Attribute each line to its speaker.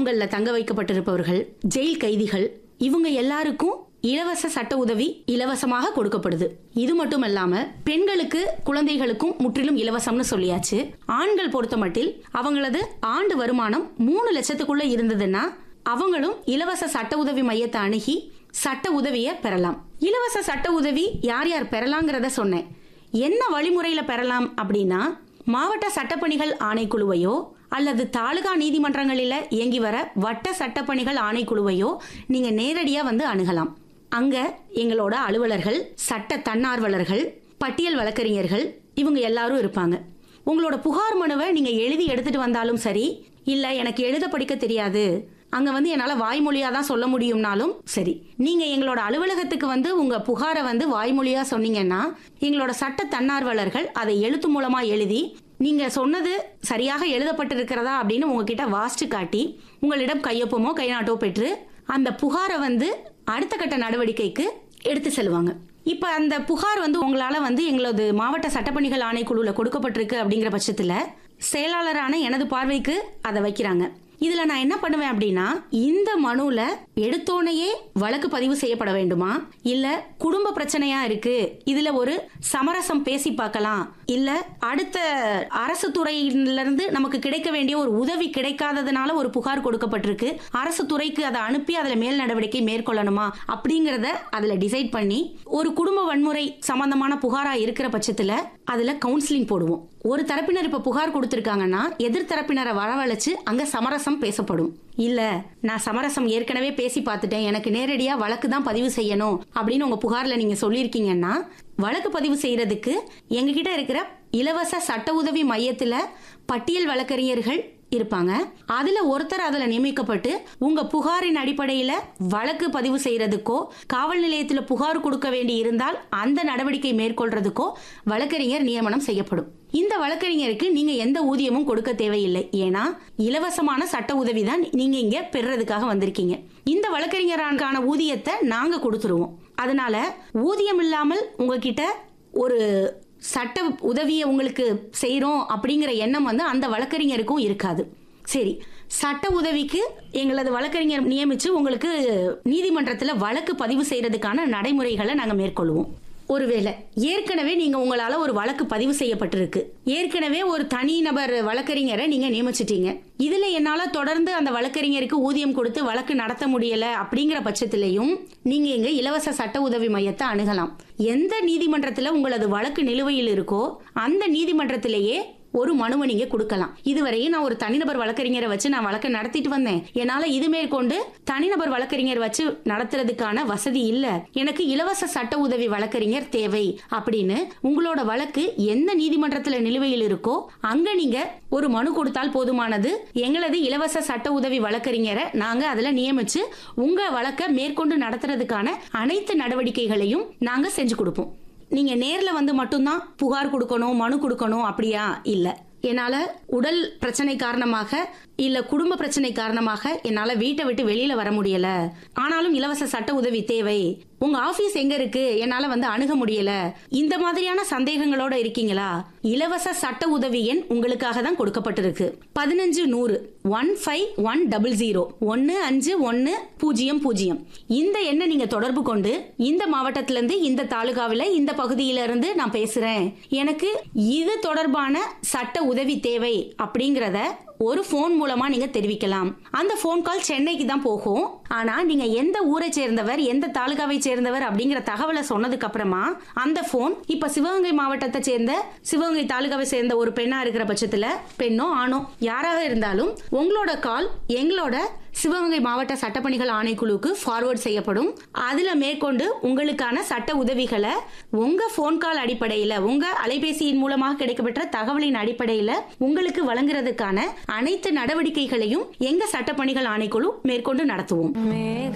Speaker 1: முகாம்கள்ல தங்க வைக்கப்பட்டிருப்பவர்கள் ஜெயில் கைதிகள் இவங்க எல்லாருக்கும் இலவச சட்ட உதவி இலவசமாக கொடுக்கப்படுது இது மட்டும் இல்லாம பெண்களுக்கு குழந்தைகளுக்கும் முற்றிலும் இலவசம்னு சொல்லியாச்சு ஆண்கள் பொறுத்த மட்டில் அவங்களது ஆண்டு வருமானம் மூணு லட்சத்துக்குள்ள இருந்ததுன்னா அவங்களும் இலவச சட்ட உதவி மையத்தை அணுகி சட்ட உதவியை பெறலாம் இலவச சட்ட உதவி யார் யார் பெறலாங்கிறத சொன்னேன் என்ன வழிமுறையில பெறலாம் அப்படின்னா மாவட்ட சட்டப்பணிகள் ஆணைக்குழுவையோ அல்லது தாலுகா நீதிமன்றங்களில் இயங்கி வர வட்ட சட்டப்பணிகள் ஆணைக்குழுவையோ நீங்க நேரடியா வந்து அணுகலாம் அங்க எங்களோட அலுவலர்கள் சட்ட தன்னார்வலர்கள் பட்டியல் வழக்கறிஞர்கள் இவங்க எல்லாரும் இருப்பாங்க உங்களோட புகார் மனுவை நீங்க எழுதி எடுத்துட்டு வந்தாலும் சரி இல்ல எனக்கு எழுத படிக்க தெரியாது அங்க வந்து என்னால வாய்மொழியா தான் சொல்ல முடியும்னாலும் சரி நீங்க எங்களோட அலுவலகத்துக்கு வந்து உங்க புகாரை வந்து வாய்மொழியா சொன்னீங்கன்னா எங்களோட சட்ட தன்னார்வலர்கள் அதை எழுத்து மூலமா எழுதி நீங்க சொன்னது சரியாக எழுதப்பட்டிருக்கிறதா அப்படின்னு உங்ககிட்ட வாசிச்சு காட்டி உங்களிடம் கையொப்பமோ கைநாட்டோ பெற்று அந்த புகாரை வந்து அடுத்த கட்ட நடவடிக்கைக்கு எடுத்து செல்வாங்க இப்ப அந்த புகார் வந்து உங்களால வந்து எங்களது மாவட்ட சட்டப்பணிகள் ஆணைக்குழுல கொடுக்கப்பட்டிருக்கு அப்படிங்கிற பட்சத்துல செயலாளரான எனது பார்வைக்கு அதை வைக்கிறாங்க இதுல நான் என்ன பண்ணுவேன் அப்படின்னா இந்த மனுல எடுத்தோனையே வழக்கு பதிவு செய்யப்பட வேண்டுமா இல்ல குடும்ப பிரச்சனையா இருக்கு இதுல ஒரு சமரசம் பேசி பார்க்கலாம் இல்ல அடுத்த அரசு துறையில இருந்து நமக்கு கிடைக்க வேண்டிய ஒரு உதவி கிடைக்காததுனால ஒரு புகார் கொடுக்கப்பட்டிருக்கு அரசு துறைக்கு அதை அனுப்பி அதுல மேல் நடவடிக்கை மேற்கொள்ளணுமா அப்படிங்கறத அதுல டிசைட் பண்ணி ஒரு குடும்ப வன்முறை சம்பந்தமான புகாரா இருக்கிற பட்சத்துல அதுல கவுன்சிலிங் போடுவோம் ஒரு தரப்பினர் இப்ப புகார் கொடுத்திருக்காங்கன்னா எதிர் தரப்பினரை வரவழைச்சு அங்க சமரசம் பேசப்படும் இல்ல நான் சமரசம் ஏற்கனவே பேசி பார்த்துட்டேன் எனக்கு நேரடியா வழக்கு தான் பதிவு செய்யணும் அப்படின்னு உங்க புகார்ல நீங்க சொல்லியிருக்கீங்கன்னா வழக்கு பதிவு செய்யறதுக்கு எங்ககிட்ட இருக்கிற இலவச சட்ட உதவி மையத்துல பட்டியல் வழக்கறிஞர்கள் இருப்பாங்க அதுல ஒருத்தர் அதுல நியமிக்கப்பட்டு உங்க புகாரின் அடிப்படையில வழக்கு பதிவு செய்யறதுக்கோ காவல் நிலையத்துல புகார் கொடுக்க வேண்டி இருந்தால் அந்த நடவடிக்கை மேற்கொள்றதுக்கோ வழக்கறிஞர் நியமனம் செய்யப்படும் இந்த வழக்கறிஞருக்கு நீங்க எந்த ஊதியமும் கொடுக்க தேவையில்லை ஏன்னா இலவசமான சட்ட உதவி தான் நீங்க இங்க பெறுறதுக்காக வந்திருக்கீங்க இந்த வழக்கறிஞரான ஊதியத்தை நாங்க கொடுத்துருவோம் அதனால ஊதியம் இல்லாமல் உங்ககிட்ட ஒரு சட்ட உதவியை உங்களுக்கு செய்றோம் அப்படிங்கிற எண்ணம் வந்து அந்த வழக்கறிஞருக்கும் இருக்காது சரி சட்ட உதவிக்கு எங்களது வழக்கறிஞர் நியமிச்சு உங்களுக்கு நீதிமன்றத்துல வழக்கு பதிவு செய்யறதுக்கான நடைமுறைகளை நாங்க மேற்கொள்வோம் ஒருவேளை ஏற்கனவே நீங்க உங்களால ஒரு வழக்கு பதிவு செய்யப்பட்டிருக்கு ஏற்கனவே ஒரு தனிநபர் வழக்கறிஞரை நீங்க நியமிச்சிட்டீங்க இதுல என்னால தொடர்ந்து அந்த வழக்கறிஞருக்கு ஊதியம் கொடுத்து வழக்கு நடத்த முடியல அப்படிங்கிற பட்சத்திலையும் நீங்க இங்க இலவச சட்ட உதவி மையத்தை அணுகலாம் எந்த நீதிமன்றத்துல உங்களது வழக்கு நிலுவையில் இருக்கோ அந்த நீதிமன்றத்திலேயே ஒரு மனுவை நீங்க கொடுக்கலாம் இதுவரையும் நான் ஒரு தனிநபர் வழக்கறிஞரை வச்சு நான் வழக்கை நடத்திட்டு வந்தேன் என்னால இது மேற்கொண்டு தனிநபர் வழக்கறிஞர் வச்சு நடத்துறதுக்கான வசதி இல்ல எனக்கு இலவச சட்ட உதவி வழக்கறிஞர் தேவை அப்படின்னு உங்களோட வழக்கு எந்த நீதிமன்றத்துல நிலுவையில் இருக்கோ அங்க நீங்க ஒரு மனு கொடுத்தால் போதுமானது எங்களது இலவச சட்ட உதவி வழக்கறிஞரை நாங்க அதுல நியமிச்சு உங்க வழக்கை மேற்கொண்டு நடத்துறதுக்கான அனைத்து நடவடிக்கைகளையும் நாங்க செஞ்சு கொடுப்போம் நீங்க நேர்ல வந்து மட்டும்தான் புகார் கொடுக்கணும் மனு கொடுக்கணும் அப்படியா இல்ல என்னால உடல் பிரச்சனை காரணமாக இல்ல குடும்ப பிரச்சனை காரணமாக என்னால வீட்டை விட்டு வெளியில வர முடியல ஆனாலும் இலவச சட்ட உதவி தேவை உங்க ஆபீஸ் எங்க இருக்கு என்னால வந்து அணுக முடியல இந்த மாதிரியான சந்தேகங்களோட இருக்கீங்களா இலவச சட்ட உதவி எண் உங்களுக்காக தான் கொடுக்கப்பட்டிருக்கு பதினஞ்சு நூறு one five one double zero ஒன்னு அஞ்சு ஒன்னு பூஜ்ஜியம் பூஜ்ஜியம் இந்த எண்ணை நீங்க தொடர்பு கொண்டு இந்த மாவட்டத்தில இருந்து இந்த தாலுகாவில இந்த பகுதியில இருந்து நான் பேசுறேன் எனக்கு இது தொடர்பான சட்ட உதவி தேவை அப்படிங்கறத ஒரு ஃபோன் மூலமா நீங்க தெரிவிக்கலாம் அந்த ஃபோன் கால் சென்னைக்கு தான் போகும் ஆனா நீங்க எந்த ஊரை சேர்ந்தவர் எந்த தாலுகாவை சேர்ந்தவர் அப்படிங்கிற தகவலை சொன்னதுக்கு அப்புறமா அந்த ஃபோன் இப்ப சிவகங்கை மாவட்டத்தை சேர்ந்த சிவகங்கை தாலுகாவை சேர்ந்த ஒரு பெண்ணா இருக்கிற பட்சத்துல பெண்ணோ ஆணோ யாராக இருந்தாலும் உங்களோட கால் எங்களோட சிவகங்கை மாவட்ட சட்டப்பணிகள் ஆணைக்குழுவுக்கு ஃபார்வர்ட் செய்யப்படும் அதுல மேற்கொண்டு உங்களுக்கான சட்ட உதவிகளை உங்க போன் கால் அடிப்படையில உங்க அலைபேசியின் மூலமாக கிடைக்கப்பெற்ற தகவலின் அடிப்படையில உங்களுக்கு வழங்குறதுக்கான அனைத்து நடவடிக்கைகளையும் எங்க சட்டப்பணிகள் ஆணைக்குழு மேற்கொண்டு நடத்துவோம்
Speaker 2: மேக